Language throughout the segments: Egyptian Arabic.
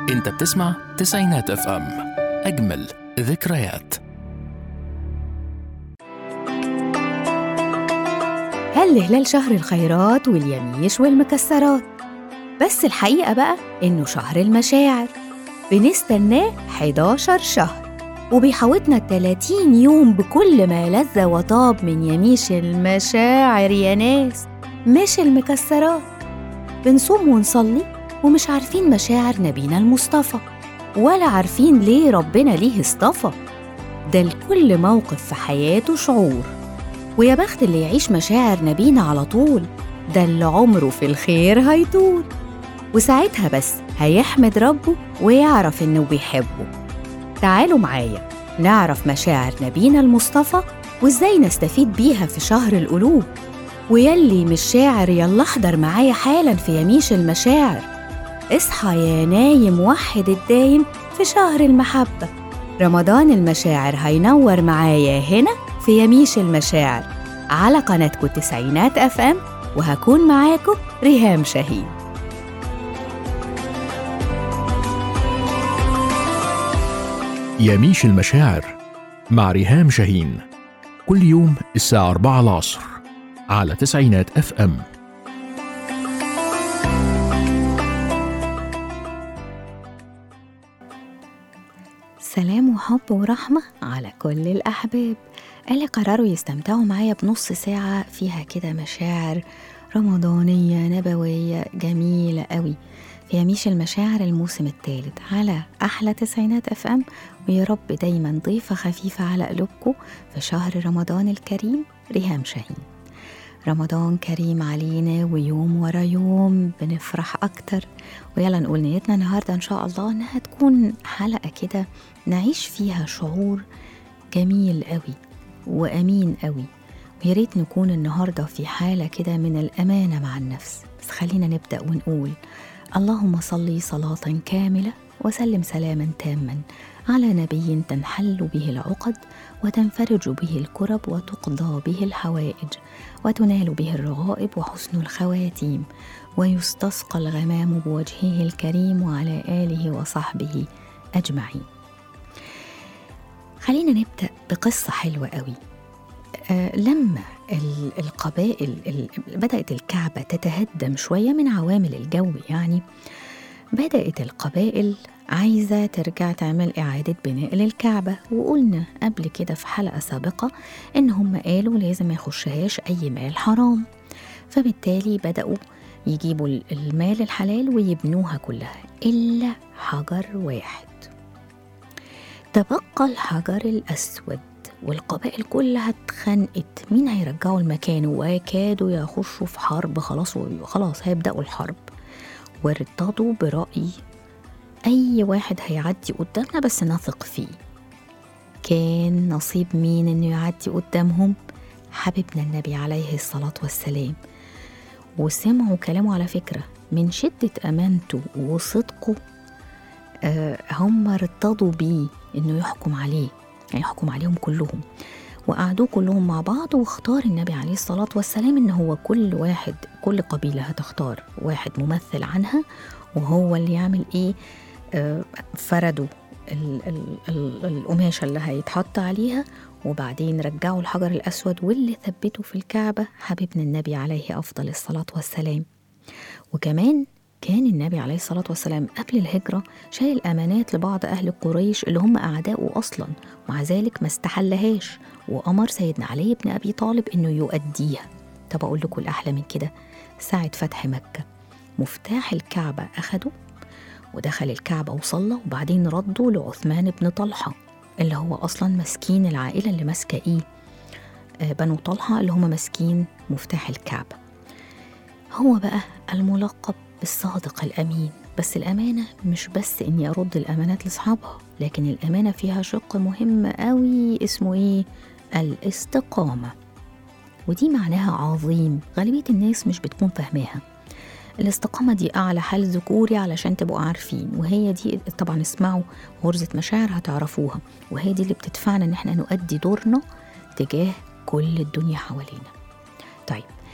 انت بتسمع تسعينات اف ام اجمل ذكريات هل هلال شهر الخيرات واليميش والمكسرات بس الحقيقة بقى إنه شهر المشاعر بنستناه 11 شهر وبيحوطنا 30 يوم بكل ما لذ وطاب من يميش المشاعر يا ناس مش المكسرات بنصوم ونصلي ومش عارفين مشاعر نبينا المصطفى ولا عارفين ليه ربنا ليه اصطفى ده لكل موقف في حياته شعور ويا بخت اللي يعيش مشاعر نبينا على طول ده اللي عمره في الخير هيطول وساعتها بس هيحمد ربه ويعرف إنه بيحبه تعالوا معايا نعرف مشاعر نبينا المصطفى وإزاي نستفيد بيها في شهر القلوب ويلي مش شاعر يلا احضر معايا حالا في يميش المشاعر اصحى يا نايم وحد الدايم في شهر المحبة رمضان المشاعر هينور معايا هنا في يميش المشاعر على قناتكم تسعينات اف ام وهكون معاكم ريهام شاهين يميش المشاعر مع ريهام شاهين كل يوم الساعة 4 العصر على تسعينات اف ام سلام وحب ورحمة على كل الأحباب اللي قرروا يستمتعوا معايا بنص ساعة فيها كده مشاعر رمضانية نبوية جميلة قوي في يميش المشاعر الموسم الثالث على أحلى تسعينات أف أم ويا رب دايما ضيفة خفيفة على قلوبكم في شهر رمضان الكريم ريهام شاهين رمضان كريم علينا ويوم ورا يوم بنفرح أكتر ويلا نقول نيتنا النهاردة إن شاء الله إنها تكون حلقة كده نعيش فيها شعور جميل قوي وأمين قوي ويا ريت نكون النهاردة في حالة كده من الأمانة مع النفس بس خلينا نبدأ ونقول اللهم صلي صلاة كاملة وسلم سلاما تاما على نبي تنحل به العقد وتنفرج به الكرب وتقضى به الحوائج وتنال به الرغائب وحسن الخواتيم ويستسقى الغمام بوجهه الكريم وعلى آله وصحبه أجمعين خلينا نبدأ بقصة حلوة قوي آه لما ال- القبائل ال- بدأت الكعبة تتهدم شوية من عوامل الجو يعني بدأت القبائل عايزة ترجع تعمل إعادة بناء للكعبة وقلنا قبل كده في حلقة سابقة إن هم قالوا لازم ما يخشهاش أي مال حرام فبالتالي بدأوا يجيبوا ال- المال الحلال ويبنوها كلها إلا حجر واحد تبقى الحجر الأسود والقبائل كلها اتخنقت مين هيرجعوا المكان وكادوا يخشوا في حرب خلاص خلاص هيبدأوا الحرب وارتضوا برأي أي واحد هيعدي قدامنا بس نثق فيه كان نصيب مين إنه يعدي قدامهم حبيبنا النبي عليه الصلاة والسلام وسمعوا كلامه على فكرة من شدة أمانته وصدقه آه هم ارتضوا بيه إنه يحكم عليه يعني يحكم عليهم كلهم وقعدوا كلهم مع بعض واختار النبي عليه الصلاة والسلام إن هو كل واحد كل قبيلة هتختار واحد ممثل عنها وهو اللي يعمل إيه آه، فردوا ال- ال- ال- القماشة اللي هيتحط عليها وبعدين رجعوا الحجر الأسود واللي ثبته في الكعبة حبيبنا النبي عليه أفضل الصلاة والسلام وكمان كان النبي عليه الصلاة والسلام قبل الهجرة شايل أمانات لبعض أهل قريش اللي هم أعداؤه أصلا ومع ذلك ما استحلهاش وأمر سيدنا علي بن أبي طالب إنه يؤديها طب أقول لكم الأحلى من كده ساعة فتح مكة مفتاح الكعبة أخده ودخل الكعبة وصلى وبعدين ردوا لعثمان بن طلحة اللي هو أصلا مسكين العائلة اللي ماسكة إيه آه، بنو طلحة اللي هم ماسكين مفتاح الكعبة هو بقى الملقب بالصادق الأمين بس الأمانة مش بس إني أرد الأمانات لأصحابها لكن الأمانة فيها شق مهم قوي اسمه إيه؟ الاستقامة ودي معناها عظيم غالبية الناس مش بتكون فاهماها الاستقامة دي أعلى حال ذكوري علشان تبقوا عارفين وهي دي طبعا اسمعوا غرزة مشاعر هتعرفوها وهي دي اللي بتدفعنا إن احنا نؤدي دورنا تجاه كل الدنيا حوالينا طيب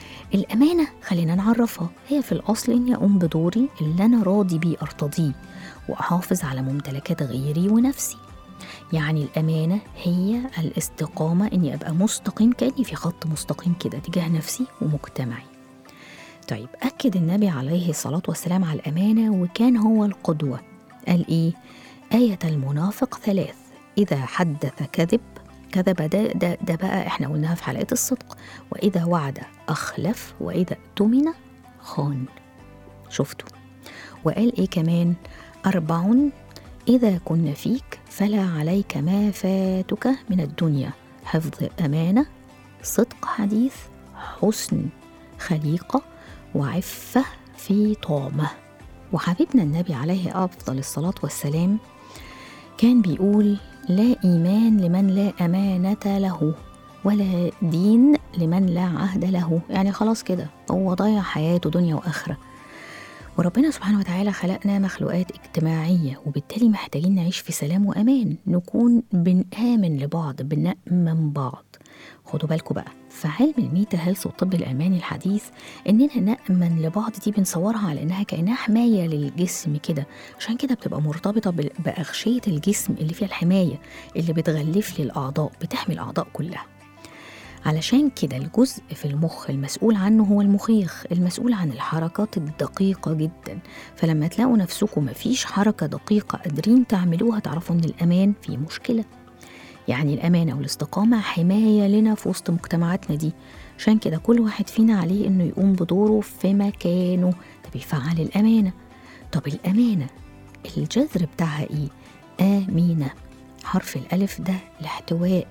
الأمانة خلينا نعرفها هي في الأصل إني أقوم بدوري اللي أنا راضي بيه أرتضيه وأحافظ على ممتلكات غيري ونفسي يعني الأمانة هي الاستقامة إني أبقى مستقيم كأني في خط مستقيم كده تجاه نفسي ومجتمعي طيب أكد النبي عليه الصلاة والسلام على الأمانة وكان هو القدوة قال إيه؟ آية المنافق ثلاث إذا حدث كذب كذب ده, ده, ده بقى إحنا قلناها في حلقة الصدق وإذا وعد أخلف وإذا اؤتمن خان شفتوا وقال إيه كمان أربع إذا كن فيك فلا عليك ما فاتك من الدنيا حفظ أمانة صدق حديث حسن خليقة وعفة في طعمة وحبيبنا النبي عليه أفضل الصلاة والسلام كان بيقول لا إيمان لمن لا أمانة له ولا دين لمن لا عهد له يعني خلاص كده هو ضيع حياته دنيا وآخرة وربنا سبحانه وتعالى خلقنا مخلوقات اجتماعية وبالتالي محتاجين نعيش في سلام وأمان نكون بنآمن لبعض بنأمن بعض خدوا بالكم بقى في علم الميتا هيلث والطب الألماني الحديث إننا نأمن لبعض دي بنصورها على إنها كأنها حماية للجسم كده عشان كده بتبقى مرتبطة بال- بأغشية الجسم اللي فيها الحماية اللي بتغلف لي الأعضاء بتحمي الأعضاء كلها علشان كده الجزء في المخ المسؤول عنه هو المخيخ المسؤول عن الحركات الدقيقة جدا فلما تلاقوا نفسكم مفيش حركة دقيقة قادرين تعملوها تعرفوا ان الأمان في مشكلة يعني الأمانة والاستقامة حماية لنا في وسط مجتمعاتنا دي عشان كده كل واحد فينا عليه انه يقوم بدوره في مكانه ده بيفعل الأمانة طب الأمانة الجذر بتاعها ايه؟ آمينة حرف الألف ده الاحتواء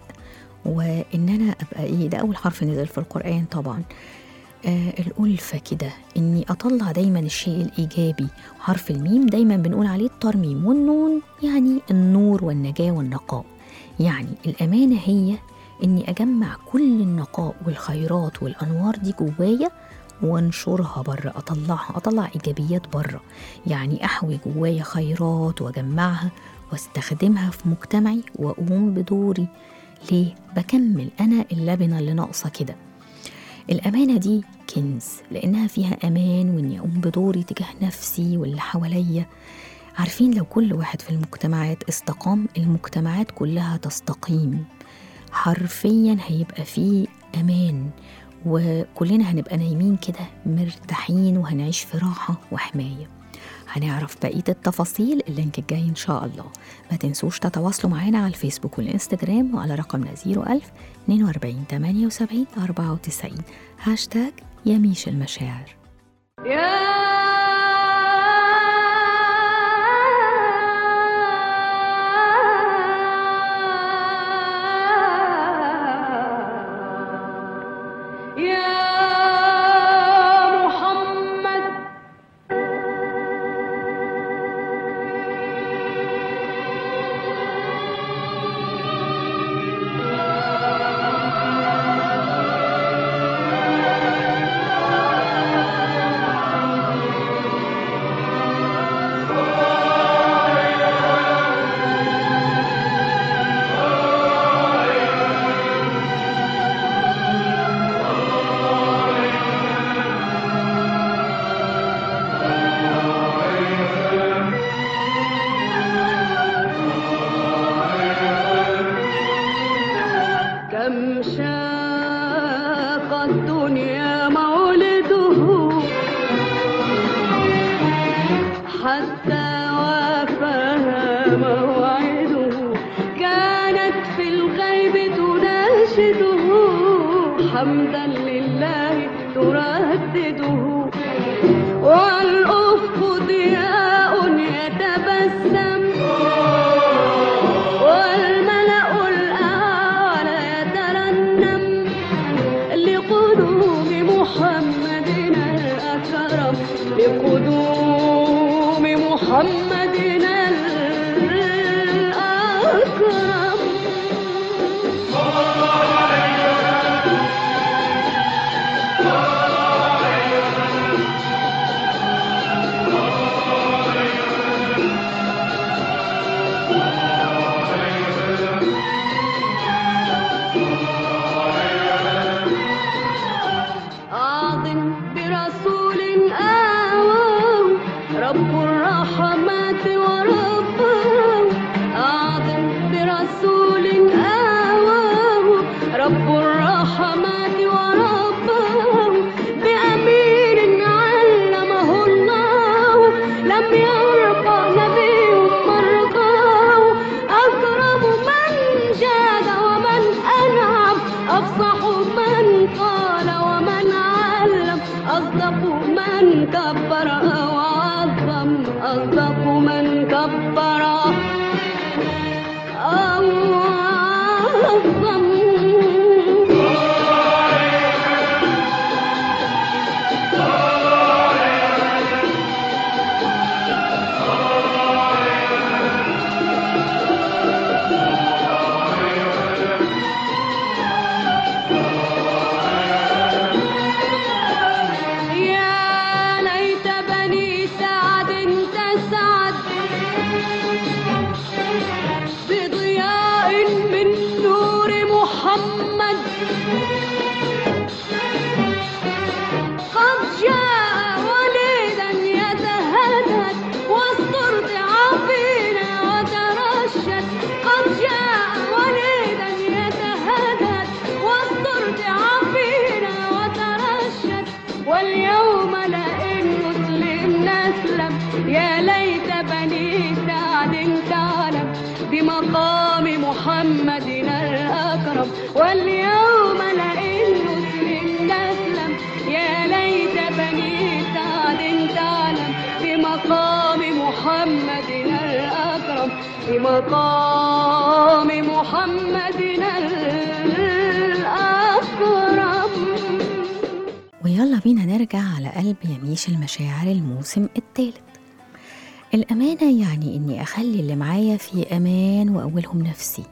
وان انا ابقى ايه ده اول حرف نزل في القران طبعا آه الألفة كده إني أطلع دايما الشيء الإيجابي حرف الميم دايما بنقول عليه الترميم والنون يعني النور والنجاة والنقاء يعني الأمانة هي إني أجمع كل النقاء والخيرات والأنوار دي جوايا وانشرها بره أطلعها أطلع إيجابيات بره يعني أحوي جوايا خيرات وأجمعها واستخدمها في مجتمعي وأقوم بدوري ليه؟ بكمل أنا اللبنة اللي ناقصة كده الأمانة دي كنز لأنها فيها أمان وإني أقوم بدوري تجاه نفسي واللي حواليا عارفين لو كل واحد في المجتمعات استقام المجتمعات كلها تستقيم حرفيا هيبقى فيه أمان وكلنا هنبقى نايمين كده مرتاحين وهنعيش في راحة وحماية هنعرف بقية التفاصيل اللينك الجاي إن شاء الله ما تنسوش تتواصلوا معانا على الفيسبوك والإنستجرام وعلى رقمنا 01000 42 78 94 هاشتاج يميش المشاعر يا يا محمد كم شاق الدنيا مولده حتى وافاها موعده كانت في الغيب تناشده حمدا لله تردده والأفق ضياء يتبسم والملأ الأعلى يترنم لقدوم محمدنا الأكرم لقدوم محمدنا الأكرم من كبر وعظم أصدق من كبر أو عظم يا ليت بني سعد تسعد بضياء من نور محمد قد جاء وليدا يتهدد واسترض عافينا وترشد قد جاء وليدا يتهدد واسترض عافينا وترشد واليوم لئن مسلم نسلم يا ليت بني سعد تعلم بمقام محمدنا الأكرم واليوم لئن مسلم نسلم يا ليت بني سعد تعلم بمقام محمدنا الأكرم بمقام محمدنا الأكرم ويلا بينا نرجع على قلب يميش المشاعر الموسم الثالث الأمانة يعني إني أخلي اللي معايا في أمان وأولهم نفسي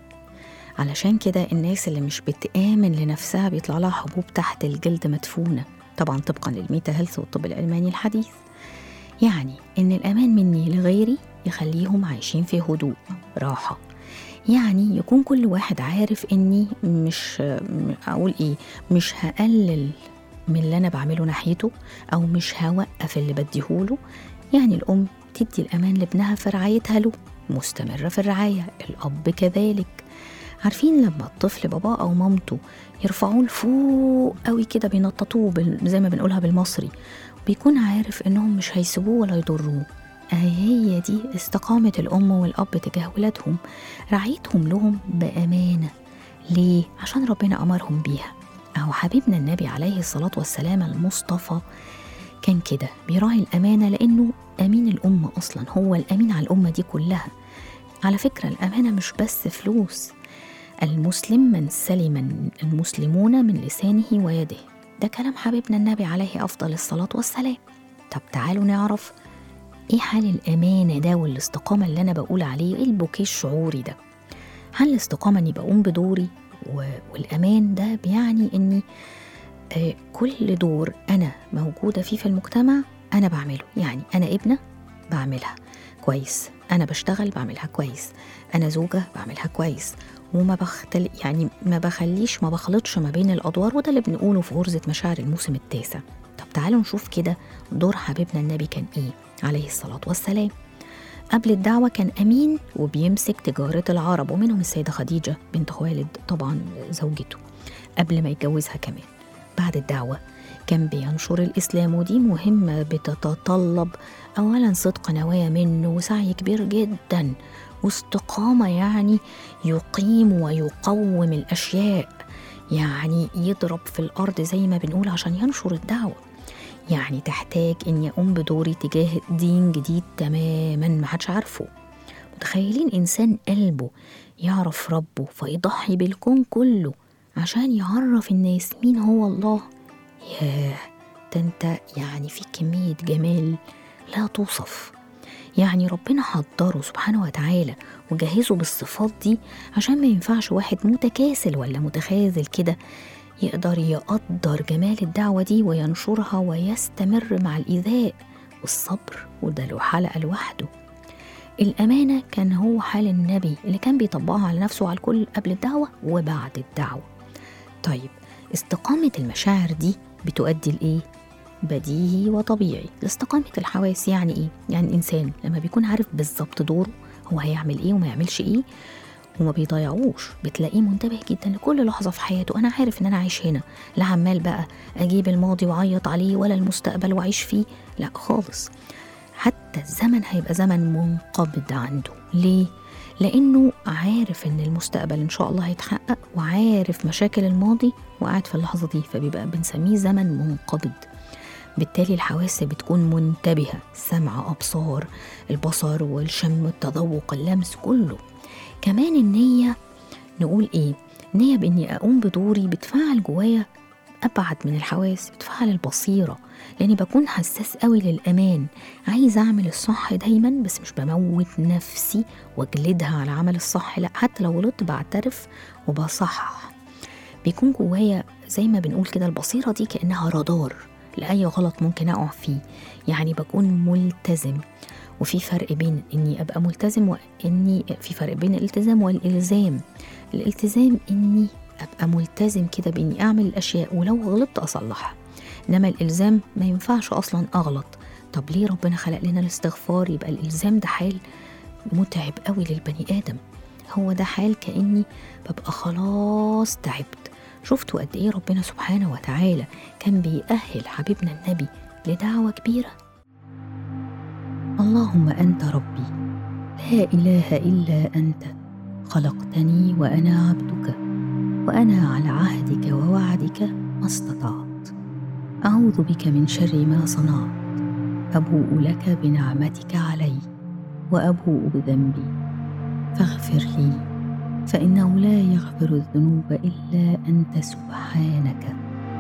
علشان كده الناس اللي مش بتآمن لنفسها بيطلع لها حبوب تحت الجلد مدفونة طبعا طبقا للميتا هيلث والطب الألماني الحديث يعني إن الأمان مني لغيري يخليهم عايشين في هدوء راحة يعني يكون كل واحد عارف إني مش م- أقول إيه مش هقلل من اللي أنا بعمله ناحيته أو مش هوقف اللي بديهوله يعني الأم تدي الأمان لابنها في رعايتها له مستمرة في الرعاية الأب كذلك عارفين لما الطفل باباه أو مامته يرفعوه لفوق قوي كده بينططوه بال- زي ما بنقولها بالمصري بيكون عارف إنهم مش هيسيبوه ولا يضروه أهي هي دي استقامة الأم والأب تجاه ولادهم رعايتهم لهم بأمانة ليه؟ عشان ربنا أمرهم بيها أهو حبيبنا النبي عليه الصلاة والسلام المصطفى كان كده بيراعي الأمانة لأنه أمين الأمة أصلا هو الأمين على الأمة دي كلها على فكرة الأمانة مش بس فلوس المسلم من سلم المسلمون من لسانه ويده ده كلام حبيبنا النبي عليه أفضل الصلاة والسلام طب تعالوا نعرف ايه حال الأمانة ده والاستقامة اللي أنا بقول عليه ايه البوكيه الشعوري ده هل الاستقامة اني بقوم بدوري و- والأمان ده بيعني اني آه، كل دور أنا موجودة فيه في المجتمع أنا بعمله يعني أنا ابنة بعملها كويس أنا بشتغل بعملها كويس أنا زوجة بعملها كويس وما بختل يعني ما بخليش ما بخلطش ما بين الأدوار وده اللي بنقوله في غرزة مشاعر الموسم التاسع طب تعالوا نشوف كده دور حبيبنا النبي كان إيه عليه الصلاة والسلام قبل الدعوة كان أمين وبيمسك تجارة العرب ومنهم السيدة خديجة بنت خوالد طبعا زوجته قبل ما يتجوزها كمان بعد الدعوة كان بينشر الإسلام ودي مهمة بتتطلب أولا صدق نوايا منه وسعي كبير جدا واستقامة يعني يقيم ويقوم الأشياء يعني يضرب في الأرض زي ما بنقول عشان ينشر الدعوة يعني تحتاج إني أقوم بدوري تجاه دين جديد تماما ما حدش عارفه متخيلين إنسان قلبه يعرف ربه فيضحي بالكون كله عشان يعرف الناس مين هو الله ياه ده انت يعني في كمية جمال لا توصف يعني ربنا حضره سبحانه وتعالى وجهزه بالصفات دي عشان ما ينفعش واحد متكاسل ولا متخاذل كده يقدر يقدر جمال الدعوة دي وينشرها ويستمر مع الإيذاء والصبر وده له حلقة لوحده الأمانة كان هو حال النبي اللي كان بيطبقها على نفسه وعلى الكل قبل الدعوة وبعد الدعوة طيب استقامة المشاعر دي بتؤدي لإيه؟ بديهي وطبيعي لاستقامة الحواس يعني إيه؟ يعني الإنسان لما بيكون عارف بالظبط دوره هو هيعمل إيه وما يعملش إيه وما بيضيعوش بتلاقيه منتبه جدا لكل لحظة في حياته أنا عارف إن أنا عايش هنا لا عمال بقى أجيب الماضي وأعيط عليه ولا المستقبل وأعيش فيه لا خالص حتى الزمن هيبقى زمن منقبض عنده ليه؟ لأنه عارف إن المستقبل إن شاء الله هيتحقق وعارف مشاكل الماضي وقاعد في اللحظة دي فبيبقى بنسميه زمن منقبض بالتالي الحواس بتكون منتبهة سمع أبصار البصر والشم التذوق اللمس كله كمان النية نقول إيه النية بإني أقوم بدوري بتفعل جوايا أبعد من الحواس بتفعل البصيرة لأني بكون حساس قوي للأمان عايز أعمل الصح دايما بس مش بموت نفسي وأجلدها على عمل الصح لا حتى لو غلطت بعترف وبصحح بيكون جوايا زي ما بنقول كده البصيرة دي كأنها رادار لأي غلط ممكن أقع فيه يعني بكون ملتزم وفي فرق بين إني أبقى ملتزم وإني في فرق بين الالتزام والإلزام الالتزام إني أبقى ملتزم كده بإني أعمل الأشياء ولو غلطت أصلحها إنما الإلزام ما ينفعش أصلا أغلط طب ليه ربنا خلق لنا الاستغفار يبقى الإلزام ده حال متعب قوي للبني آدم هو ده حال كأني ببقى خلاص تعبت شفتوا قد إيه ربنا سبحانه وتعالى كان بيأهل حبيبنا النبي لدعوة كبيرة اللهم أنت ربي لا إله إلا أنت خلقتني وأنا عبدك وأنا على عهدك ووعدك ما استطعت أعوذ بك من شر ما صنعت أبوء لك بنعمتك علي وأبوء بذنبي فاغفر لي فإنه لا يغفر الذنوب إلا أنت سبحانك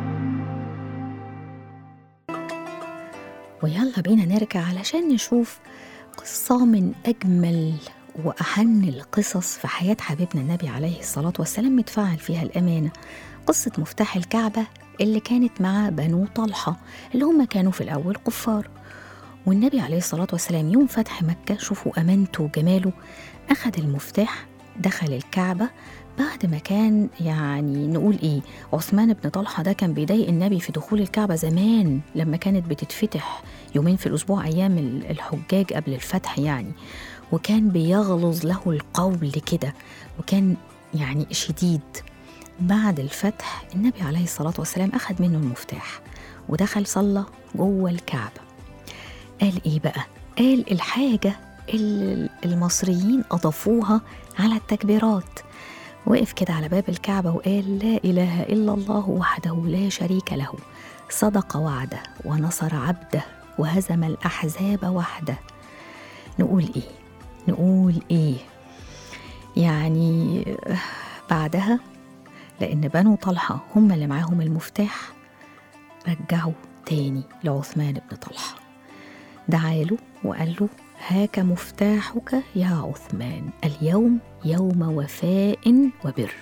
ويلا بينا نرجع علشان نشوف قصة من أجمل وأحن القصص في حياة حبيبنا النبي عليه الصلاة والسلام متفاعل فيها الأمانة قصة مفتاح الكعبة اللي كانت مع بنو طلحة اللي هم كانوا في الأول كفار والنبي عليه الصلاة والسلام يوم فتح مكة شوفوا أمانته وجماله أخذ المفتاح دخل الكعبة بعد ما كان يعني نقول إيه عثمان بن طلحة ده كان بيضايق النبي في دخول الكعبة زمان لما كانت بتتفتح يومين في الأسبوع أيام الحجاج قبل الفتح يعني وكان بيغلظ له القول كده وكان يعني شديد بعد الفتح النبي عليه الصلاة والسلام أخذ منه المفتاح ودخل صلى جوه الكعبة قال إيه بقى؟ قال الحاجة اللي المصريين أضافوها على التكبيرات وقف كده على باب الكعبة وقال لا إله إلا الله وحده لا شريك له صدق وعده ونصر عبده وهزم الأحزاب وحده نقول إيه؟ نقول إيه؟ يعني بعدها لأن بنو طلحة هم اللي معاهم المفتاح رجعوا تاني لعثمان بن طلحة دعاله وقال له هاك مفتاحك يا عثمان اليوم يوم وفاء وبر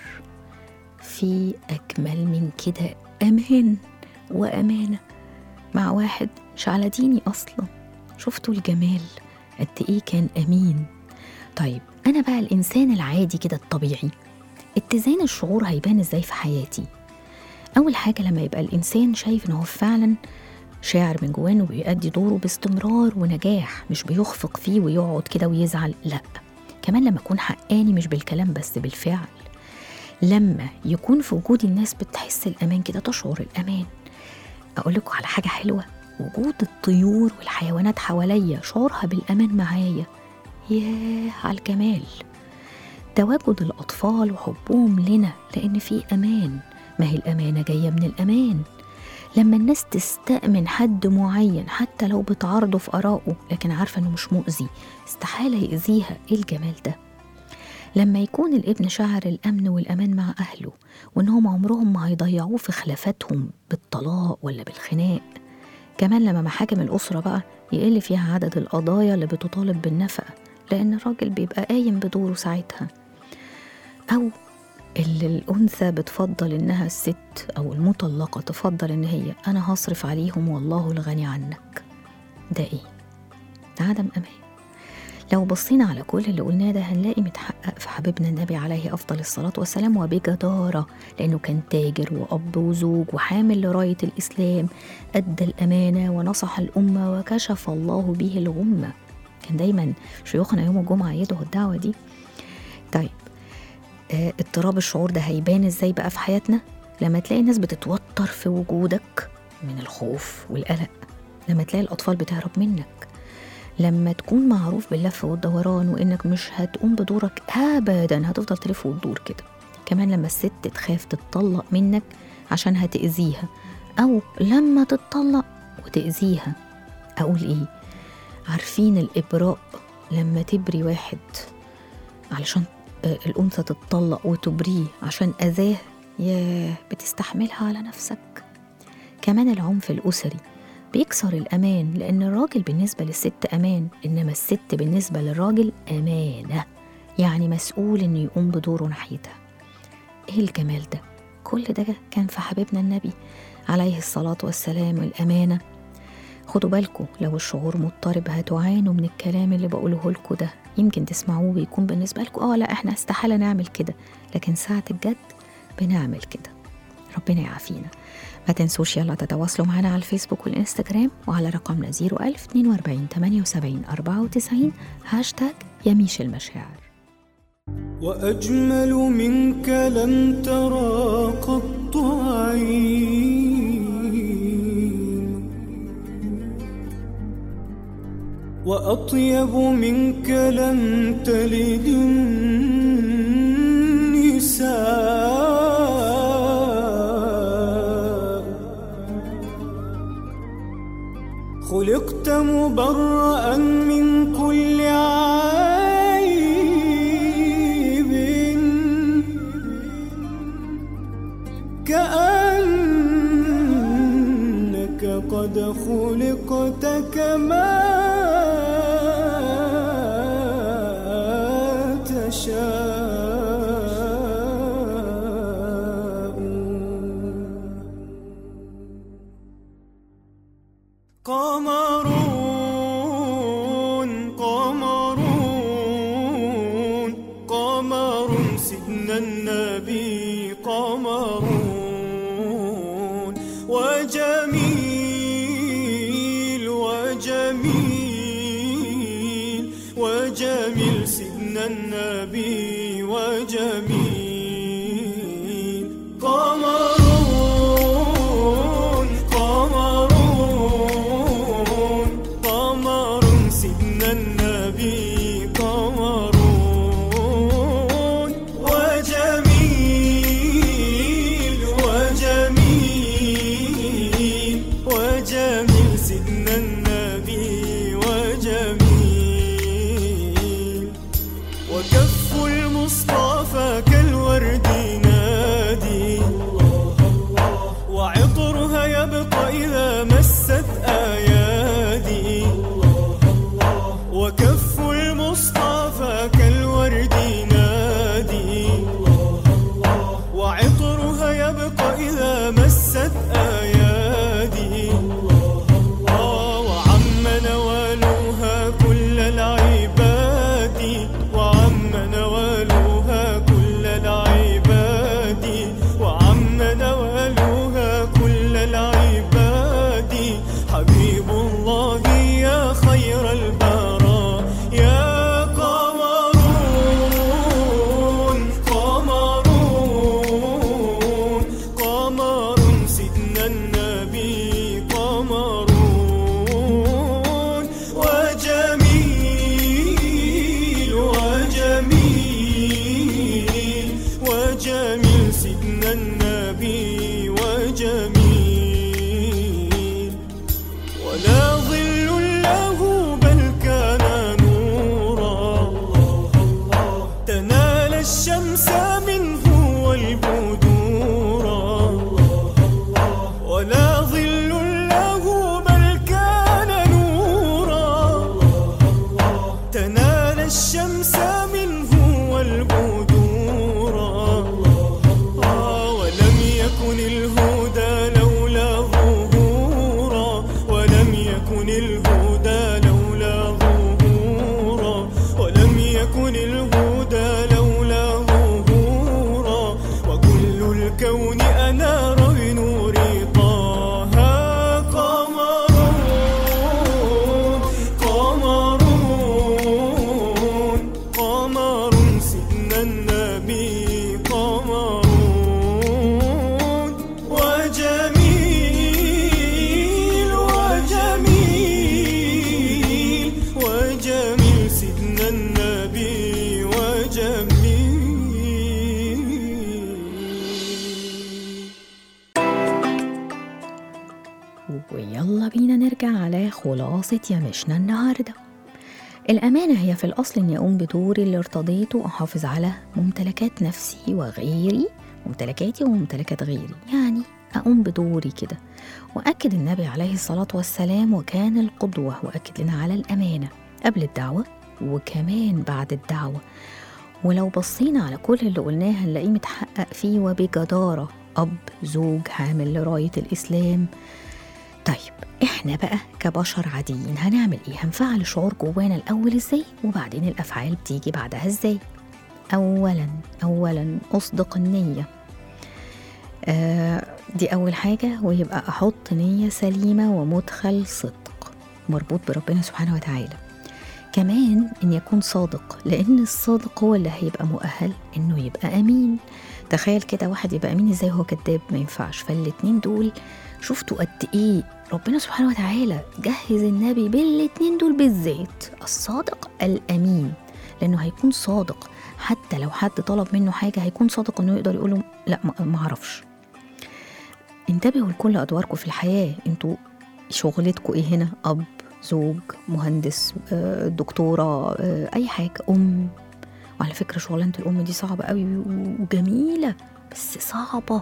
في أجمل من كده أمان وأمانة مع واحد مش على ديني أصلا شفتوا الجمال قد إيه كان أمين طيب أنا بقى الإنسان العادي كده الطبيعي اتزان الشعور هيبان ازاي في حياتي اول حاجه لما يبقى الانسان شايف ان هو فعلا شاعر من جواه انه بيأدي دوره باستمرار ونجاح مش بيخفق فيه ويقعد كده ويزعل لا كمان لما اكون حقاني مش بالكلام بس بالفعل لما يكون في وجود الناس بتحس الامان كده تشعر الامان اقول لكم على حاجه حلوه وجود الطيور والحيوانات حواليا شعورها بالامان معايا ياه على الجمال تواجد الأطفال وحبهم لنا لأن في أمان ما هي الأمانة جاية من الأمان لما الناس تستأمن حد معين حتى لو بتعارضه في آرائه لكن عارفة إنه مش مؤذي استحالة يأذيها إيه الجمال ده لما يكون الابن شاعر الأمن والأمان مع أهله وإنهم عمرهم ما هيضيعوه في خلافاتهم بالطلاق ولا بالخناق كمان لما محاكم الأسرة بقى يقل فيها عدد القضايا اللي بتطالب بالنفقة لأن الراجل بيبقى قايم بدوره ساعتها أو اللي الأنثى بتفضل إنها الست أو المطلقة تفضل إن هي أنا هصرف عليهم والله الغني عنك ده إيه؟ ده عدم أمان لو بصينا على كل اللي قلناه ده هنلاقي متحقق في حبيبنا النبي عليه أفضل الصلاة والسلام وبجدارة لأنه كان تاجر وأب وزوج وحامل لراية الإسلام أدى الأمانة ونصح الأمة وكشف الله به الغمة كان دايما شيوخنا يوم الجمعة يدعوا الدعوة دي طيب آه، اضطراب الشعور ده هيبان ازاي بقى في حياتنا لما تلاقي ناس بتتوتر في وجودك من الخوف والقلق لما تلاقي الأطفال بتهرب منك لما تكون معروف باللف والدوران وإنك مش هتقوم بدورك أبدا هتفضل تلف وتدور كده كمان لما الست تخاف تتطلق منك عشان هتأذيها أو لما تتطلق وتأذيها أقول إيه عارفين الإبراء لما تبري واحد علشان آه، الأنثى تتطلق وتبريه عشان أذاه ياه بتستحملها على نفسك كمان العنف الأسري بيكسر الأمان لأن الراجل بالنسبة للست أمان إنما الست بالنسبة للراجل أمانة يعني مسؤول إنه يقوم بدوره ناحيتها إيه الجمال ده كل ده كان في حبيبنا النبي عليه الصلاة والسلام والأمانة خدوا بالكم لو الشعور مضطرب هتعانوا من الكلام اللي بقوله لكم ده يمكن تسمعوه بيكون بالنسبة لكم اه لا احنا استحالة نعمل كده لكن ساعة الجد بنعمل كده ربنا يعافينا ما تنسوش يلا تتواصلوا معنا على الفيسبوك والانستجرام وعلى رقمنا 01000 42 78 94 هاشتاج يميش المشاعر وأجمل منك لم ترى قط عين وأطيب منك لم تلد النساء خلقت مبرأ من كل عيب كأنك قد خلقت كما تشاء قمرون قمرون قمر سيدنا النبي قمرون وجميل وجميل وجميل سيدنا النبي وجميل قمرون قمرون قمر سيدنا النبي قمرون وجميل وجميل وجميل سيدنا النبي وجميل وكف المصطفى كالورد نادي وعطرها يبقى إذا مست أيادي وكف المصطفى كالورد نادي وعطرها يبقى إذا مست أيادي آه، وعم نوالها كل العباد وعم نوالها كل العباد وعم نوالها كل العباد حبيب الله يا خير البراء يا قمرون قمرون قمر سيدنا النبي قمرون وجميل وجميل وجميل سيدنا النبي وجميل ولا ظل له خلاصة يمشنا النهاردة الأمانة هي في الأصل إني أقوم بدوري اللي ارتضيته أحافظ على ممتلكات نفسي وغيري ممتلكاتي وممتلكات غيري يعني أقوم بدوري كده وأكد النبي عليه الصلاة والسلام وكان القدوة وأكد لنا على الأمانة قبل الدعوة وكمان بعد الدعوة ولو بصينا على كل اللي قلناه هنلاقيه متحقق فيه وبجدارة أب زوج حامل لراية الإسلام طيب احنا بقى كبشر عاديين هنعمل ايه هنفعل الشعور جوانا الاول ازاي وبعدين الافعال بتيجي بعدها ازاي اولا اولا اصدق النيه آه دي اول حاجه ويبقى احط نيه سليمه ومدخل صدق مربوط بربنا سبحانه وتعالى كمان ان يكون صادق لان الصادق هو اللي هيبقى مؤهل انه يبقى امين تخيل كده واحد يبقى امين ازاي هو كذاب ما ينفعش فالاتنين دول شفتوا قد ايه ربنا سبحانه وتعالى جهز النبي بالاتنين دول بالذات الصادق الامين لانه هيكون صادق حتى لو حد طلب منه حاجه هيكون صادق انه يقدر يقول له لا ما- ما اعرفش انتبهوا لكل ادواركم في الحياه انتوا شغلتكم ايه هنا اب زوج مهندس آه، دكتوره آه، اي حاجه ام وعلى فكره شغلانه الام دي صعبه قوي وجميله بس صعبه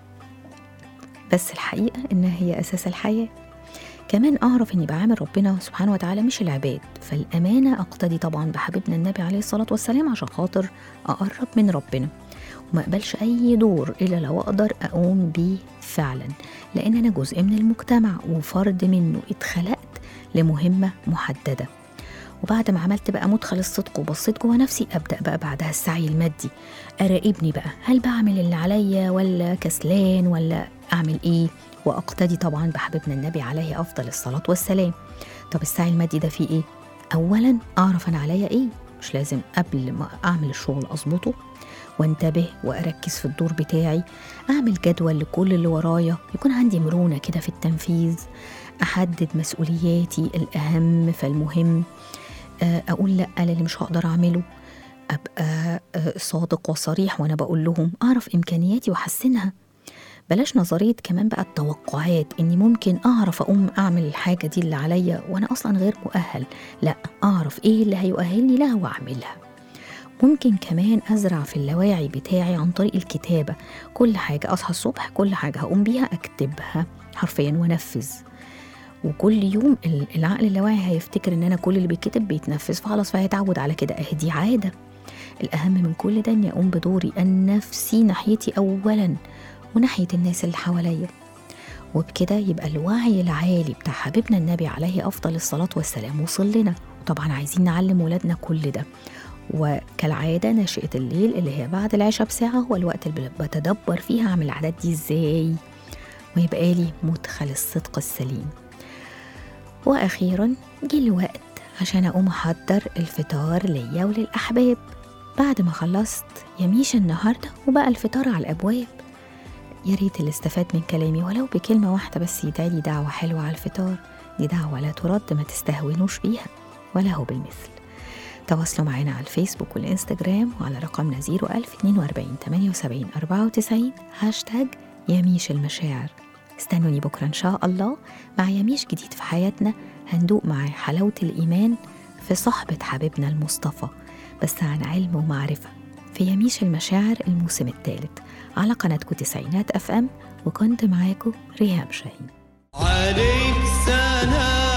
بس الحقيقه انها هي اساس الحياه كمان اعرف اني بعامل ربنا سبحانه وتعالى مش العباد فالامانه اقتدي طبعا بحبيبنا النبي عليه الصلاه والسلام عشان خاطر اقرب من ربنا وما اقبلش اي دور الا لو اقدر اقوم بيه فعلا لان انا جزء من المجتمع وفرد منه اتخلقت لمهمه محدده وبعد ما عملت بقى مدخل الصدق وبصيت جوه نفسي ابدا بقى بعدها السعي المادي اراقبني بقى هل بعمل اللي عليا ولا كسلان ولا اعمل ايه واقتدي طبعا بحبيبنا النبي عليه افضل الصلاه والسلام طب السعي المادي ده فيه ايه اولا اعرف انا عليا ايه مش لازم قبل ما اعمل الشغل اظبطه وانتبه واركز في الدور بتاعي اعمل جدول لكل اللي ورايا يكون عندي مرونه كده في التنفيذ احدد مسؤولياتي الاهم فالمهم آه، اقول لا للي مش هقدر اعمله ابقى آه، صادق وصريح وانا بقول لهم اعرف امكانياتي واحسنها بلاش نظريه كمان بقى التوقعات اني ممكن اعرف اقوم اعمل الحاجه دي اللي عليا وانا اصلا غير مؤهل لا اعرف ايه اللي هيؤهلني لها واعملها ممكن كمان ازرع في اللاواعي بتاعي عن طريق الكتابه كل حاجه اصحى الصبح كل حاجه هقوم بيها اكتبها حرفيا وانفذ وكل يوم ال- العقل اللاواعي هيفتكر ان انا كل اللي بيتكتب بيتنفذ فخلاص فهيتعود على كده اهي دي عاده الاهم من كل ده اني اقوم بدوري النفسي ناحيتي اولا وناحيه الناس اللي حواليا وبكده يبقى الوعي العالي بتاع حبيبنا النبي عليه افضل الصلاه والسلام وصل لنا وطبعا عايزين نعلم ولادنا كل ده وكالعادة ناشئة الليل اللي هي بعد العشاء بساعة هو الوقت اللي بتدبر فيها أعمل العادات دي إزاي ويبقى لي مدخل الصدق السليم وأخيرا جه الوقت عشان أقوم أحضر الفطار ليا وللأحباب بعد ما خلصت يميش النهاردة وبقى الفطار على الأبواب يا ريت اللي استفاد من كلامي ولو بكلمة واحدة بس يدعي دعوة حلوة على الفطار دي دعوة لا ترد ما تستهونوش بيها ولا هو بالمثل تواصلوا معنا على الفيسبوك والإنستجرام وعلى رقمنا 01042 78 94 هاشتاج يميش المشاعر استنوني بكرة إن شاء الله مع يميش جديد في حياتنا هندوق معاه حلاوة الإيمان في صحبة حبيبنا المصطفى بس عن علم ومعرفة في يميش المشاعر الموسم الثالث على قناتكم تسعينات أف أم وكنت معاكم ريهام شاهين عليك سلام